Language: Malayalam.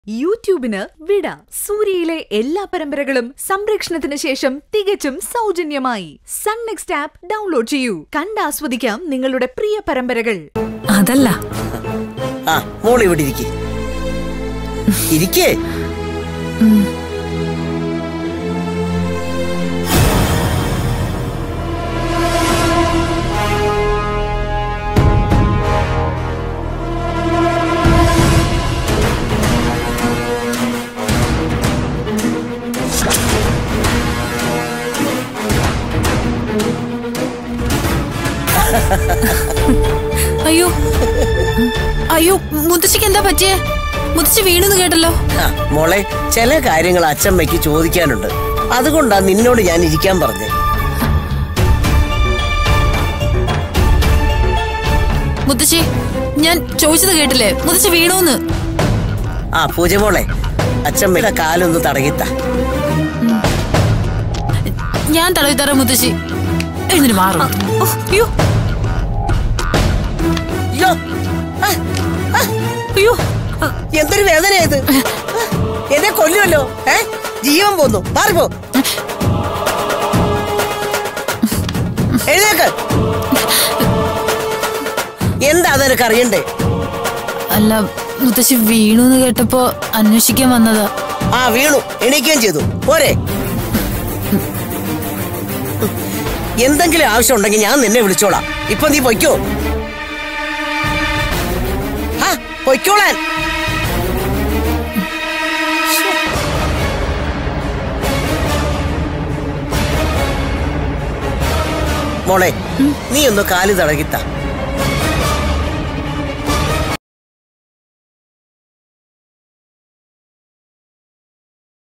യൂട്യൂബിന് വിട സൂര്യയിലെ എല്ലാ പരമ്പരകളും സംരക്ഷണത്തിന് ശേഷം തികച്ചും സൗജന്യമായി സൺ നെക്സ്റ്റ് ആപ്പ് ഡൗൺലോഡ് ചെയ്യൂ കണ്ടാസ്വദിക്കാം നിങ്ങളുടെ പ്രിയ പരമ്പരകൾ അതല്ല ആ മോൾ ഇവിടെ ഇരിക്കെ ഇരിക്കേ അയ്യോ അയ്യോ മുത്തശ്ശിക്ക് എന്താ പറ്റിയേ മുത്തശ്ശി വീണെന്ന് കേട്ടല്ലോ ആ, മോളെ ചില കാര്യങ്ങൾ അച്ഛമ്മയ്ക്ക് ചോദിക്കാനുണ്ട് അതുകൊണ്ടാ നിന്നോട് ഞാൻ ഇരിക്കാൻ പറഞ്ഞേ മുത്തശ്ശി ഞാൻ ചോദിച്ചത് കേട്ടില്ലേ മുത്തശ്ശി വീണോന്ന് ആ പൂജ മോളെ അച്ഛമ്മയുടെ കാലൊന്ന് തടകിത്ത ഞാൻ തടവി തരാം മുത്തശ്ശി എഴുന്നിട്ട് മാറും ഓ, അയ്യോ അയ്യോ ആ, ആ, അയ്യോ എന്തൊരു വേദന ഇത് എന്നെ കൊല്ലുമല്ലോ ഏ ജീവൻ പോന്നു മാറിപ്പോ എഴുന്നേക്ക് എന്താ നിനക്ക് അറിയണ്ടേ അല്ല മുത്തശ്ശി വീണൂന്ന് കേട്ടപ്പോ അന്വേഷിക്കാൻ വന്നതാ ആ വീണു എണീക്കുകയും ചെയ്തു പോരെ എന്തെങ്കിലും ആവശ്യം ഉണ്ടെങ്കിൽ ഞാൻ നിന്നെ വിളിച്ചോളാം ഇപ്പൊ നീ പൊയ്ക്കോ ആ പൊയ്ക്കോളാൻ മോളെ നീ ഒന്ന് കാല് തടകിത്ത